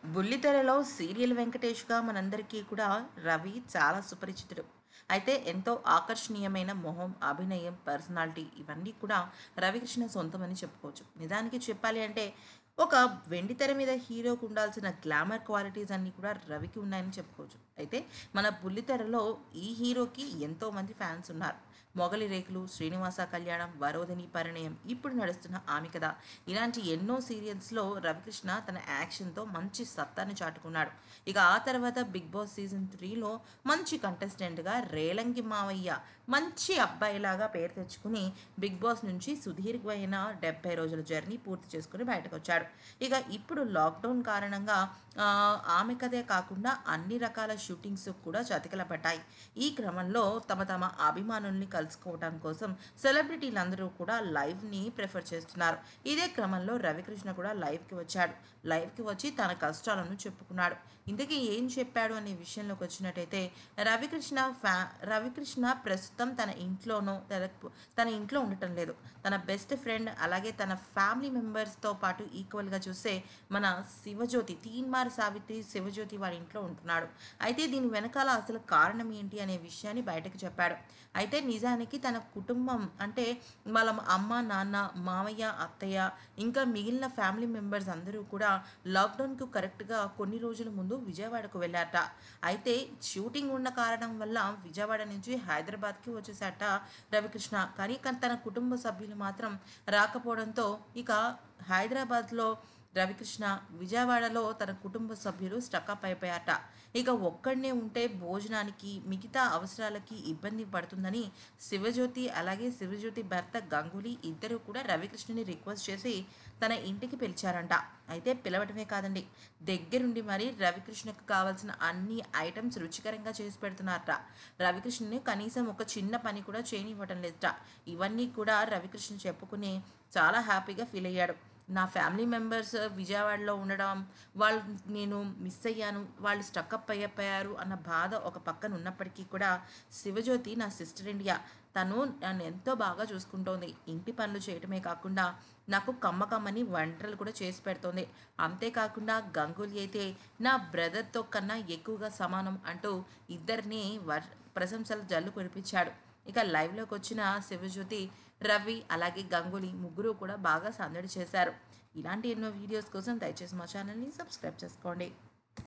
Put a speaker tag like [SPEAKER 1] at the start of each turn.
[SPEAKER 1] బుల్లితెరలో serial వెంకటేష్గా మనందరికీ కూడా రవి చాలా సుపరిచితుడు అయితే ఎంతో ఆకర్షణీయమైన మొహం అభినయం పర్సనాలిటీ ఇవన్నీ కూడా రవికృష్ణ సొంతమని చెప్పుకోవచ్చు నిజానికి చెప్పాలి అంటే ఒక వెండి తెర మీద హీరోకు ఉండాల్సిన గ్లామర్ క్వాలిటీస్ అన్నీ కూడా రవికి ఉన్నాయని చెప్పుకోవచ్చు అయితే మన బుల్లితెరలో ఈ హీరోకి ఎంతోమంది ఫ్యాన్స్ ఉన్నారు మొగలి రేకులు శ్రీనివాస కళ్యాణం వరోధిని పరిణయం ఇప్పుడు నడుస్తున్న ఆమె కథ ఇలాంటి ఎన్నో సీరియల్స్లో రవికృష్ణ తన యాక్షన్తో మంచి సత్తాని చాటుకున్నాడు ఇక ఆ తర్వాత బిగ్ బాస్ సీజన్ త్రీలో మంచి కంటెస్టెంట్గా రేలంగి మావయ్య మంచి అబ్బాయిలాగా పేరు తెచ్చుకుని బిగ్ బాస్ నుంచి సుదీర్ఘమైన డెబ్బై రోజుల జర్నీ పూర్తి చేసుకుని బయటకు వచ్చాడు ఇక ఇప్పుడు లాక్డౌన్ కారణంగా ఆ, ఆమె కథే కాకుండా అన్ని రకాల షూటింగ్స్ కూడా చతికిల పడ్డాయి ఈ క్రమంలో తమ తమ అభిమానుల్ని కలుసుకోవడం కోసం సెలబ్రిటీలందరూ కూడా లైవ్ని ప్రిఫర్ చేస్తున్నారు ఇదే క్రమంలో రవికృష్ణ కూడా లైవ్కి వచ్చాడు లైవ్కి వచ్చి తన కష్టాలను చెప్పుకున్నాడు ఇంతకీ ఏం చెప్పాడు అనే విషయంలోకి వచ్చినట్టయితే రవికృష్ణ ఫ్యా రవికృష్ణ ప్రస్తుతం తన ఇంట్లోనో తన- తన ఇంట్లో ఉండటం లేదు తన బెస్ట్ ఫ్రెండ్ అలాగే తన ఫ్యామిలీ మెంబర్స్తో పాటు ఈక్వల్గా చూస్తే మన శివజ్యోతి తీన్మార్ సావిత్రి శివజ్యోతి వారి ఇంట్లో ఉంటున్నాడు అయితే దీని వెనకాల అసలు కారణం ఏంటి అనే విషయాన్ని బయటకు చెప్పాడు అయితే నిజానికి తన కుటుంబం అంటే వాళ్ళ అమ్మ నాన్న మామయ్య అత్తయ్య ఇంకా మిగిలిన ఫ్యామిలీ మెంబర్స్ అందరూ కూడా లాక్డౌన్కు కరెక్ట్గా కొన్ని రోజుల ముందు విజయవాడకు వెళ్ళారట అయితే షూటింగ్ ఉన్న కారణం వల్ల విజయవాడ నుంచి హైదరాబాద్కి వచ్చేసాట రవికృష్ణ కానీ కానీ తన కుటుంబ సభ్యులు మాత్రం రాకపోవడంతో ఇక హైదరాబాద్లో రవికృష్ణ విజయవాడలో తన కుటుంబ సభ్యులు స్టక్అప్ అయిపోయారట ఇక ఒక్కడనే ఉంటే భోజనానికి మిగతా అవసరాలకి ఇబ్బంది పడుతుందని శివజ్యోతి అలాగే శివజ్యోతి భర్త గంగూలీ ఇద్దరు కూడా రవికృష్ణని రిక్వెస్ట్ చేసి తన ఇంటికి పిలిచారంట అయితే పిలవటమే కాదండి దగ్గరుండి మరి రవికృష్ణకు కావాల్సిన అన్ని ఐటమ్స్ రుచికరంగా చేసి పెడుతున్నారట రవికృష్ణని కనీసం ఒక చిన్న పని కూడా చేయనివ్వటం లేదట ఇవన్నీ కూడా రవికృష్ణ చెప్పుకుని చాలా హ్యాపీగా ఫీల్ అయ్యాడు నా ఫ్యామిలీ మెంబర్స్ విజయవాడలో ఉండడం వాళ్ళు నేను మిస్ అయ్యాను వాళ్ళు స్టక్అప్ అయిపోయారు అన్న బాధ ఒక పక్కన ఉన్నప్పటికీ కూడా శివజ్యోతి నా సిస్టర్ ఇండియా తను నన్ను ఎంతో బాగా చూసుకుంటోంది ఇంటి పనులు చేయటమే కాకుండా నాకు కమ్మ కమ్మని వంటలు కూడా చేసి పెడుతోంది అంతేకాకుండా గంగూలీ అయితే నా బ్రదర్తో కన్నా ఎక్కువగా సమానం అంటూ ఇద్దరిని వర్ ప్రశంసలు జల్లు కురిపించాడు ఇక లైవ్లోకి వచ్చిన శివజ్యోతి రవి అలాగే గంగూలీ ముగ్గురు కూడా బాగా సందడి చేశారు ఇలాంటి ఎన్నో వీడియోస్ కోసం దయచేసి మా ఛానల్ని సబ్స్క్రైబ్ చేసుకోండి